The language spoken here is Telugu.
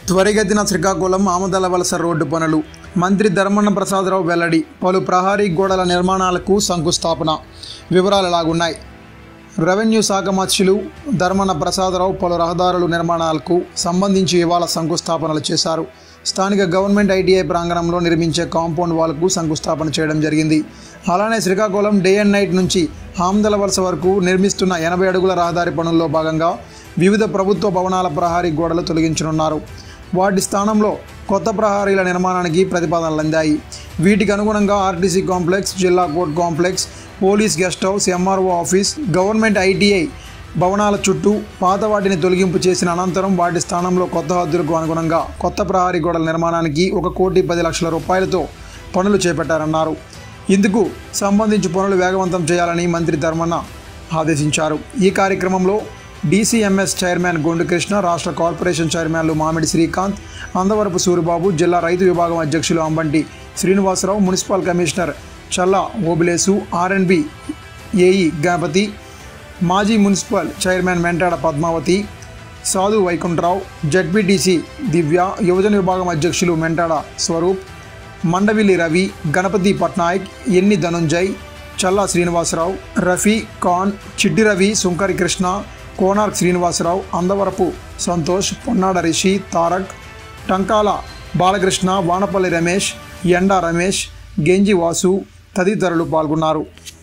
త్వరిగతిన శ్రీకాకుళం ఆమదల వలస రోడ్డు పనులు మంత్రి ధర్మన్న ప్రసాదరావు వెల్లడి పలు ప్రహారీ గోడల నిర్మాణాలకు శంకుస్థాపన వివరాలు ఎలాగున్నాయి రెవెన్యూ శాఖ మత్స్యులు ధర్మన్న ప్రసాదరావు పలు రహదారుల నిర్మాణాలకు సంబంధించి ఇవాళ శంకుస్థాపనలు చేశారు స్థానిక గవర్నమెంట్ ఐటీఐ ప్రాంగణంలో నిర్మించే కాంపౌండ్ వాల్కు శంకుస్థాపన చేయడం జరిగింది అలానే శ్రీకాకుళం డే అండ్ నైట్ నుంచి ఆమదల వలస వరకు నిర్మిస్తున్న ఎనభై అడుగుల రహదారి పనుల్లో భాగంగా వివిధ ప్రభుత్వ భవనాల ప్రహారీ గోడలు తొలగించనున్నారు వాటి స్థానంలో కొత్త ప్రహారీల నిర్మాణానికి ప్రతిపాదనలు అందాయి వీటికి అనుగుణంగా ఆర్టీసీ కాంప్లెక్స్ జిల్లా court complex police guest house MRO office government ITI భవనాల చుట్టూ పాత వాటిని తొలగింపు చేసిన అనంతరం వాటి స్థానంలో కొత్త హద్దులకు అనుగుణంగా కొత్త ప్రహారీ గోడల నిర్మాణానికి ఒక కోటి పది లక్షల రూపాయలతో పనులు చేపట్టారన్నారు ఇందుకు సంబంధించి పనులు వేగవంతం చేయాలని మంత్రి ధర్మన్న ఆదేశించారు ఈ కార్యక్రమంలో డీసీఎంఎస్ చైర్మన్ గొండు కృష్ణ రాష్ట్ర కార్పొరేషన్ చైర్మన్లు మామిడి శ్రీకాంత్ అందవరపు సూరిబాబు జిల్లా రైతు విభాగం అధ్యక్షులు Ambanti Srinivasarao municipal commissioner Challa Obulesu R N B AE Ganapathi మాజీ మున్సిపల్ చైర్మన్ మెంటాడ పద్మావతి సాధు వైకుంఠరావు జడ్పీటీసీ దివ్య యువజన విభాగం అధ్యక్షులు మెంటాడ స్వరూప్ మండవిల్లి రవి గణపతి పట్నాయక్ ఎన్ని ధనుంజయ్ చల్లా శ్రీనివాసరావు రఫీ ఖాన్ చిట్టి రవి సుంకరి కృష్ణ కోనార్క్ శ్రీనివాసరావు అందవరపు సంతోష్ పొన్నాడ రిషి తారక్ టంకాల బాలకృష్ణ వానపల్లి రమేష్ ఎండా రమేష్ గెంజి వాసు తదితరులు పాల్గొన్నారు